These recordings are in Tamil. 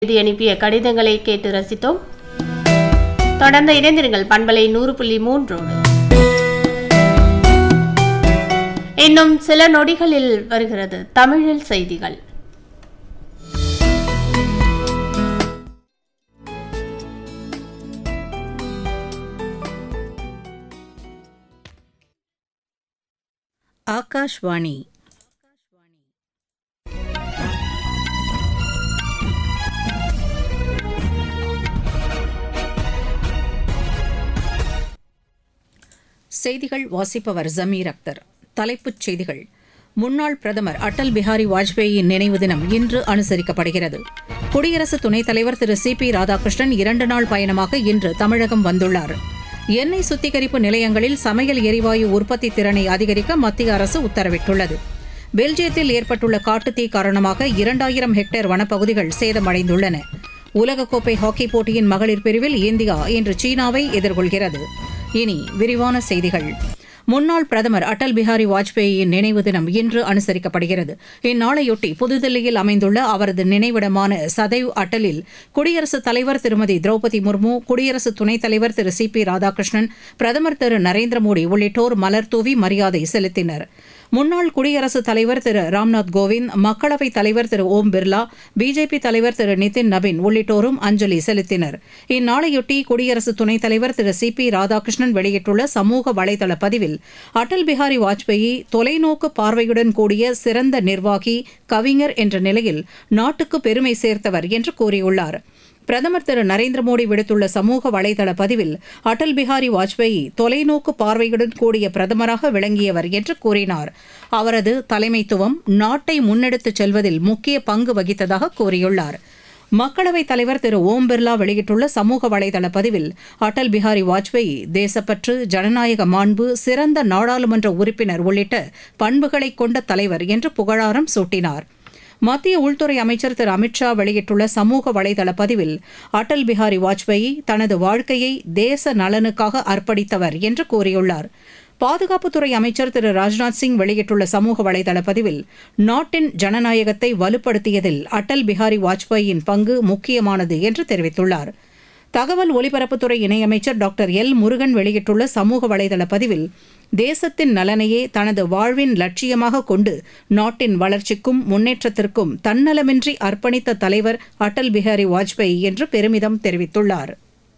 எழுதி அனுப்பிய கடிதங்களை கேட்டு ரசித்தோம் தொடர்ந்து இணைந்திருங்கள் பண்பலை நூறு புள்ளி மூன்றோடு இன்னும் சில நொடிகளில் வருகிறது தமிழில் செய்திகள் ஆகாஷ்வாணி செய்திகள் வாசிப்பவர் ஜமீர் அக்தர் தலைப்புச் செய்திகள் முன்னாள் பிரதமர் அடல் பிஹாரி வாஜ்பேயியின் நினைவு தினம் இன்று அனுசரிக்கப்படுகிறது குடியரசு துணைத் தலைவர் திரு சி பி ராதாகிருஷ்ணன் இரண்டு நாள் பயணமாக இன்று தமிழகம் வந்துள்ளார் எண்ணெய் சுத்திகரிப்பு நிலையங்களில் சமையல் எரிவாயு உற்பத்தி திறனை அதிகரிக்க மத்திய அரசு உத்தரவிட்டுள்ளது பெல்ஜியத்தில் ஏற்பட்டுள்ள காட்டுத்தீ காரணமாக இரண்டாயிரம் ஹெக்டேர் வனப்பகுதிகள் சேதமடைந்துள்ளன உலகக்கோப்பை ஹாக்கி போட்டியின் மகளிர் பிரிவில் இந்தியா இன்று சீனாவை எதிர்கொள்கிறது இனி விரிவான செய்திகள் முன்னாள் பிரதமர் அடல் பிஹாரி வாஜ்பேயியின் நினைவு தினம் இன்று அனுசரிக்கப்படுகிறது இந்நாளையொட்டி புதுதில்லியில் அமைந்துள்ள அவரது நினைவிடமான சதைவ் அட்டலில் குடியரசுத் தலைவர் திருமதி திரௌபதி முர்மு குடியரசு துணைத் தலைவர் திரு சி பி ராதாகிருஷ்ணன் பிரதமர் திரு நரேந்திர மோடி உள்ளிட்டோர் மலர்தூவி மரியாதை செலுத்தினர் முன்னாள் குடியரசுத் தலைவர் திரு ராம்நாத் கோவிந்த் மக்களவைத் தலைவர் திரு ஓம் பிர்லா பிஜேபி தலைவர் திரு நிதின் நபின் உள்ளிட்டோரும் அஞ்சலி செலுத்தினர் இந்நாளையொட்டி குடியரசு துணைத் தலைவர் திரு சி பி ராதாகிருஷ்ணன் வெளியிட்டுள்ள சமூக வலைதள பதிவில் அடல் பிஹாரி வாஜ்பேயி தொலைநோக்கு பார்வையுடன் கூடிய சிறந்த நிர்வாகி கவிஞர் என்ற நிலையில் நாட்டுக்கு பெருமை சேர்த்தவர் என்று கூறியுள்ளார் பிரதமர் திரு நரேந்திர மோடி விடுத்துள்ள சமூக வலைதள பதிவில் அடல் பிஹாரி வாஜ்பேயி தொலைநோக்கு பார்வையுடன் கூடிய பிரதமராக விளங்கியவர் என்று கூறினார் அவரது தலைமைத்துவம் நாட்டை முன்னெடுத்துச் செல்வதில் முக்கிய பங்கு வகித்ததாக கூறியுள்ளார் மக்களவைத் தலைவர் திரு ஓம் பிர்லா வெளியிட்டுள்ள சமூக வலைதள பதிவில் அடல் பிஹாரி வாஜ்பேயி தேசப்பற்று ஜனநாயக மாண்பு சிறந்த நாடாளுமன்ற உறுப்பினர் உள்ளிட்ட பண்புகளைக் கொண்ட தலைவர் என்று புகழாரம் சூட்டினார் மத்திய உள்துறை அமைச்சர் திரு அமித்ஷா வெளியிட்டுள்ள சமூக வலைதள பதிவில் அடல் பிஹாரி வாஜ்பேயி தனது வாழ்க்கையை தேச நலனுக்காக அர்ப்பணித்தவர் என்று கூறியுள்ளார் பாதுகாப்புத்துறை அமைச்சர் திரு ராஜ்நாத் சிங் வெளியிட்டுள்ள சமூக வலைதள பதிவில் நாட்டின் ஜனநாயகத்தை வலுப்படுத்தியதில் அடல் பிஹாரி வாஜ்பேயியின் பங்கு முக்கியமானது என்று தெரிவித்துள்ளார் தகவல் ஒலிபரப்புத்துறை இணையமைச்சர் டாக்டர் எல் முருகன் வெளியிட்டுள்ள சமூக வலைதள பதிவில் தேசத்தின் நலனையே தனது வாழ்வின் லட்சியமாக கொண்டு நாட்டின் வளர்ச்சிக்கும் முன்னேற்றத்திற்கும் தன்னலமின்றி அர்ப்பணித்த தலைவர் அடல் பிஹாரி வாஜ்பேயி என்று பெருமிதம் தெரிவித்துள்ளார்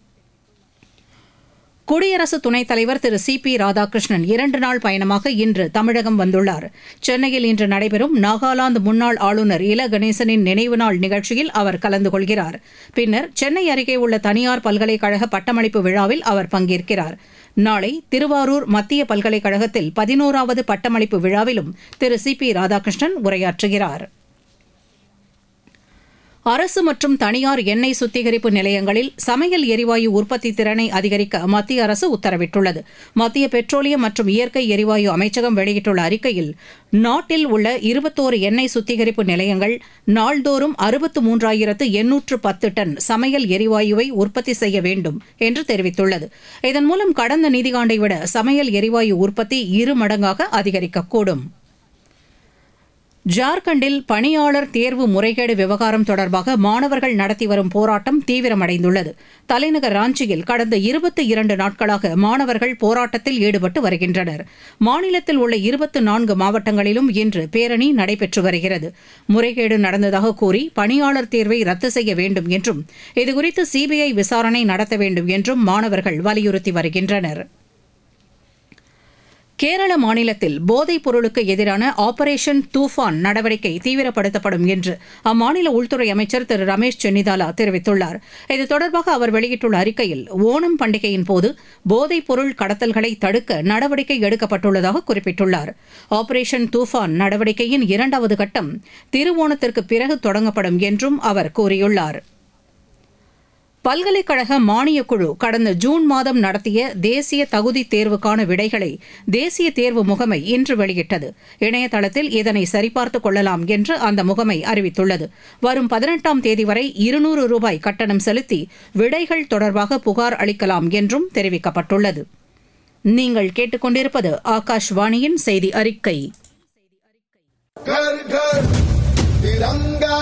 குடியரசு துணைத் தலைவர் திரு சி பி ராதாகிருஷ்ணன் இரண்டு நாள் பயணமாக இன்று தமிழகம் வந்துள்ளார் சென்னையில் இன்று நடைபெறும் நாகாலாந்து முன்னாள் ஆளுநர் இல கணேசனின் நினைவு நாள் நிகழ்ச்சியில் அவர் கலந்து கொள்கிறார் பின்னர் சென்னை அருகே உள்ள தனியார் பல்கலைக்கழக பட்டமளிப்பு விழாவில் அவர் பங்கேற்கிறார் நாளை திருவாரூர் மத்திய பல்கலைக்கழகத்தில் பதினோராவது பட்டமளிப்பு விழாவிலும் திரு சி பி ராதாகிருஷ்ணன் உரையாற்றுகிறார் அரசு மற்றும் தனியார் எண்ணெய் சுத்திகரிப்பு நிலையங்களில் சமையல் எரிவாயு உற்பத்தி திறனை அதிகரிக்க மத்திய அரசு உத்தரவிட்டுள்ளது மத்திய பெட்ரோலியம் மற்றும் இயற்கை எரிவாயு அமைச்சகம் வெளியிட்டுள்ள அறிக்கையில் நாட்டில் உள்ள இருபத்தோரு எண்ணெய் சுத்திகரிப்பு நிலையங்கள் நாள்தோறும் அறுபத்து மூன்றாயிரத்து எண்ணூற்று பத்து டன் சமையல் எரிவாயுவை உற்பத்தி செய்ய வேண்டும் என்று தெரிவித்துள்ளது இதன் மூலம் கடந்த நிதியாண்டை விட சமையல் எரிவாயு உற்பத்தி இரு மடங்காக அதிகரிக்கக்கூடும் ஜார்க்கண்டில் பணியாளர் தேர்வு முறைகேடு விவகாரம் தொடர்பாக மாணவர்கள் நடத்தி வரும் போராட்டம் தீவிரமடைந்துள்ளது தலைநகர் ராஞ்சியில் கடந்த இருபத்தி இரண்டு நாட்களாக மாணவர்கள் போராட்டத்தில் ஈடுபட்டு வருகின்றனர் மாநிலத்தில் உள்ள இருபத்து நான்கு மாவட்டங்களிலும் இன்று பேரணி நடைபெற்று வருகிறது முறைகேடு நடந்ததாக கூறி பணியாளர் தேர்வை ரத்து செய்ய வேண்டும் என்றும் இதுகுறித்து சிபிஐ விசாரணை நடத்த வேண்டும் என்றும் மாணவர்கள் வலியுறுத்தி வருகின்றனர் கேரள மாநிலத்தில் போதைப் பொருளுக்கு எதிரான ஆபரேஷன் தூஃபான் நடவடிக்கை தீவிரப்படுத்தப்படும் என்று அம்மாநில உள்துறை அமைச்சர் திரு ரமேஷ் சென்னிதாலா தெரிவித்துள்ளார் இது தொடர்பாக அவர் வெளியிட்டுள்ள அறிக்கையில் ஓணம் பண்டிகையின் போது போதைப் பொருள் கடத்தல்களை தடுக்க நடவடிக்கை எடுக்கப்பட்டுள்ளதாக குறிப்பிட்டுள்ளார் ஆபரேஷன் தூஃபான் நடவடிக்கையின் இரண்டாவது கட்டம் திருவோணத்திற்கு பிறகு தொடங்கப்படும் என்றும் அவர் கூறியுள்ளார் பல்கலைக்கழக மானியக் குழு கடந்த ஜூன் மாதம் நடத்திய தேசிய தகுதி தேர்வுக்கான விடைகளை தேசிய தேர்வு முகமை இன்று வெளியிட்டது இணையதளத்தில் இதனை சரிபார்த்துக் கொள்ளலாம் என்று அந்த முகமை அறிவித்துள்ளது வரும் பதினெட்டாம் தேதி வரை இருநூறு ரூபாய் கட்டணம் செலுத்தி விடைகள் தொடர்பாக புகார் அளிக்கலாம் என்றும் தெரிவிக்கப்பட்டுள்ளது நீங்கள் கேட்டுக்கொண்டிருப்பது ஆகாஷ்வாணியின் செய்தி அறிக்கை घर घर तिरंगा